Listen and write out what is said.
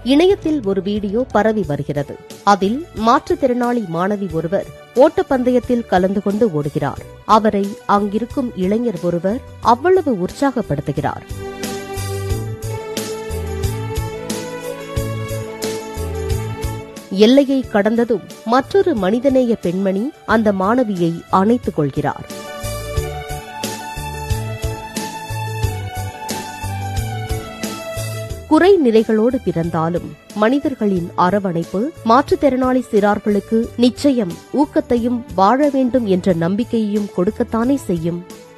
இணையத்தில் ஒரு வீடியோ பரவி வருகிறது அதில் மாற்றுத்திறனாளி மாணவி ஒருவர் ஓட்டப்பந்தயத்தில் கலந்து கொண்டு ஓடுகிறார் அவரை அங்கிருக்கும் இளைஞர் ஒருவர் அவ்வளவு உற்சாகப்படுத்துகிறார் எல்லையை கடந்ததும் மற்றொரு மனிதநேய பெண்மணி அந்த மாணவியை அணைத்துக் கொள்கிறார் குறை நிலைகளோடு பிறந்தாலும் மனிதர்களின் அரவணைப்பு மாற்றுத்திறனாளி சிறார்களுக்கு நிச்சயம் ஊக்கத்தையும் வாழ வேண்டும் என்ற நம்பிக்கையையும் கொடுக்கத்தானே செய்யும்